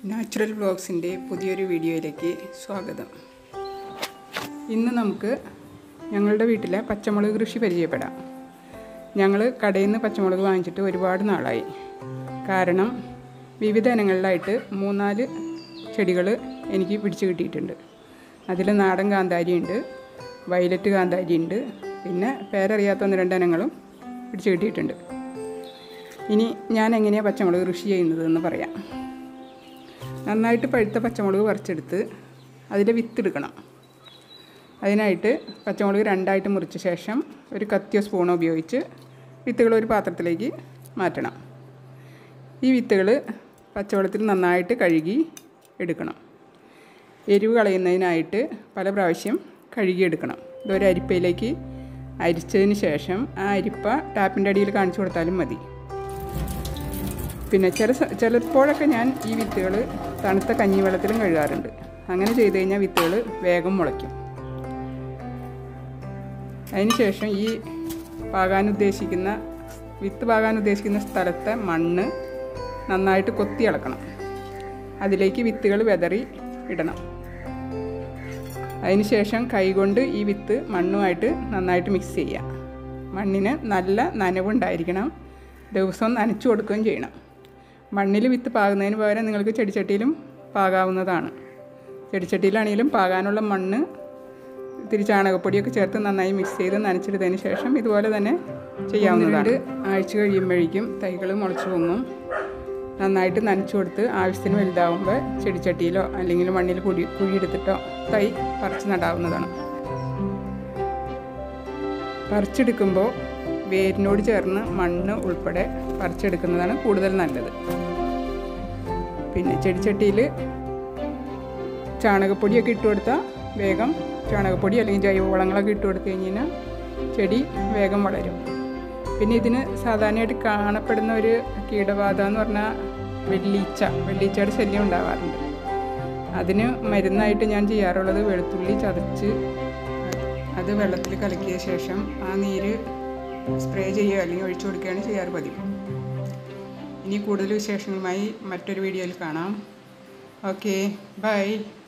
natural വ്ളോഗ്സിൻ്റെ പുതിയൊരു വീഡിയോയിലേക്ക് സ്വാഗതം ഇന്ന് നമുക്ക് ഞങ്ങളുടെ വീട്ടിലെ പച്ചമുളക് കൃഷി പരിചയപ്പെടാം ഞങ്ങൾ കടയിൽ നിന്ന് പച്ചമുളക് വാങ്ങിച്ചിട്ട് ഒരുപാട് നാളായി കാരണം വിവിധ ഇനങ്ങളിലായിട്ട് മൂന്നാല് ചെടികൾ എനിക്ക് പിടിച്ചു കിട്ടിയിട്ടുണ്ട് അതിൽ നാടൻ കാന്താരി ഉണ്ട് വയലറ്റ് കാന്താരി ഉണ്ട് പിന്നെ പേരറിയാത്ത ഒന്ന് രണ്ട് ഇനങ്ങളും പിടിച്ചു കിട്ടിയിട്ടുണ്ട് ഇനി ഞാൻ എങ്ങനെയാണ് പച്ചമുളക് കൃഷി ചെയ്യുന്നതെന്ന് പറയാം നന്നായിട്ട് പഴുത്ത പച്ചമുളക് പറിച്ചെടുത്ത് അതിലെ വിത്തെടുക്കണം അതിനായിട്ട് പച്ചമുളക് രണ്ടായിട്ട് മുറിച്ച ശേഷം ഒരു കത്തിയോ സ്പൂണോ ഉപയോഗിച്ച് വിത്തുകൾ ഒരു പാത്രത്തിലേക്ക് മാറ്റണം ഈ വിത്തുകൾ പച്ചവെള്ളത്തിൽ നന്നായിട്ട് കഴുകി എടുക്കണം എരിവ് കളയുന്നതിനായിട്ട് പല പ്രാവശ്യം കഴുകിയെടുക്കണം ഇതൊരു അരിപ്പയിലേക്ക് അരിച്ചതിന് ശേഷം ആ അരിപ്പ ടാപ്പിൻ്റെ അടിയിൽ കാണിച്ചു കൊടുത്താലും മതി പിന്നെ ചില സ- ചിലപ്പോഴൊക്കെ ഞാൻ ഈ വിത്തുകൾ തണുത്ത കഞ്ഞിവെള്ളത്തിലും കഴുകാറുണ്ട് അങ്ങനെ ചെയ്ത് കഴിഞ്ഞാൽ വിത്തുകൾ വേഗം മുളയ്ക്കും അതിനുശേഷം ഈ പാകാൻ ഉദ്ദേശിക്കുന്ന വിത്ത് പാകാൻ ഉദ്ദേശിക്കുന്ന സ്ഥലത്തെ മണ്ണ് നന്നായിട്ട് കൊത്തി ഇളക്കണം അതിലേക്ക് വിത്തുകൾ വിതറി ഇടണം അതിനുശേഷം കൈകൊണ്ട് ഈ വിത്ത് മണ്ണുമായിട്ട് നന്നായിട്ട് മിക്സ് ചെയ്യുക മണ്ണിന് നല്ല നനവുണ്ടായിരിക്കണം ദിവസവും നനച്ചു കൊടുക്കുകയും ചെയ്യണം മണ്ണിൽ വിത്ത് പാകുന്നതിന് പകരം നിങ്ങൾക്ക് ചെടിച്ചട്ടിയിലും പാകാവുന്നതാണ് ചെടിച്ചട്ടിയിലാണെങ്കിലും പാകാനുള്ള മണ്ണ് ഇത്തിരി ചാണകപ്പൊടിയൊക്കെ ചേർത്ത് നന്നായി മിക്സ് ചെയ്ത് നനച്ചെടുത്തതിന് ശേഷം ഇതുപോലെ തന്നെ ചെയ്യാവുന്നതാണ് ആഴ്ച കഴിയുമ്പോഴേക്കും തൈകൾ മുളച്ചു പൊങ്ങും നന്നായിട്ട് നനച്ചു കൊടുത്ത് ആവശ്യത്തിന് വലുതാവുമ്പോൾ ചെടിച്ചട്ടിയിലോ അല്ലെങ്കിൽ മണ്ണിൽ കുഴി കുഴിയെടുത്തിട്ടോ തൈ പറിച്ച് നടാവുന്നതാണ് പറിച്ചെടുക്കുമ്പോൾ വേരിനോട് ചേർന്ന് മണ്ണ് ഉൾപ്പെടെ പറിച്ചെടുക്കുന്നതാണ് കൂടുതൽ നല്ലത് പിന്നെ ചെടിച്ചട്ടിയിൽ ചാണകപ്പൊടിയൊക്കെ ഇട്ട് കൊടുത്താൽ വേഗം ചാണകപ്പൊടി അല്ലെങ്കിൽ ജൈവവളങ്ങളൊക്കെ ഇട്ട് കൊടുത്തു കഴിഞ്ഞാൽ ചെടി വേഗം വളരും പിന്നെ ഇതിന് സാധാരണയായിട്ട് കാണപ്പെടുന്ന ഒരു കീടബാധ എന്ന് പറഞ്ഞാൽ വെള്ളീച്ച വെള്ളീച്ചയുടെ ശല്യം ഉണ്ടാവാറുണ്ട് അതിന് മരുന്നായിട്ട് ഞാൻ ചെയ്യാറുള്ളത് വെളുത്തുള്ളി ചതച്ച് അത് വെള്ളത്തിൽ കലക്കിയ ശേഷം ആ നീര് സ്പ്രേ ചെയ്യുക അല്ലെങ്കിൽ ഒഴിച്ചു കൊടുക്കുകയാണ് ചെയ്യാറ് പതിവ് ഇനി കൂടുതൽ വിശേഷങ്ങളുമായി മറ്റൊരു വീഡിയോയിൽ കാണാം ഓക്കെ ബൈ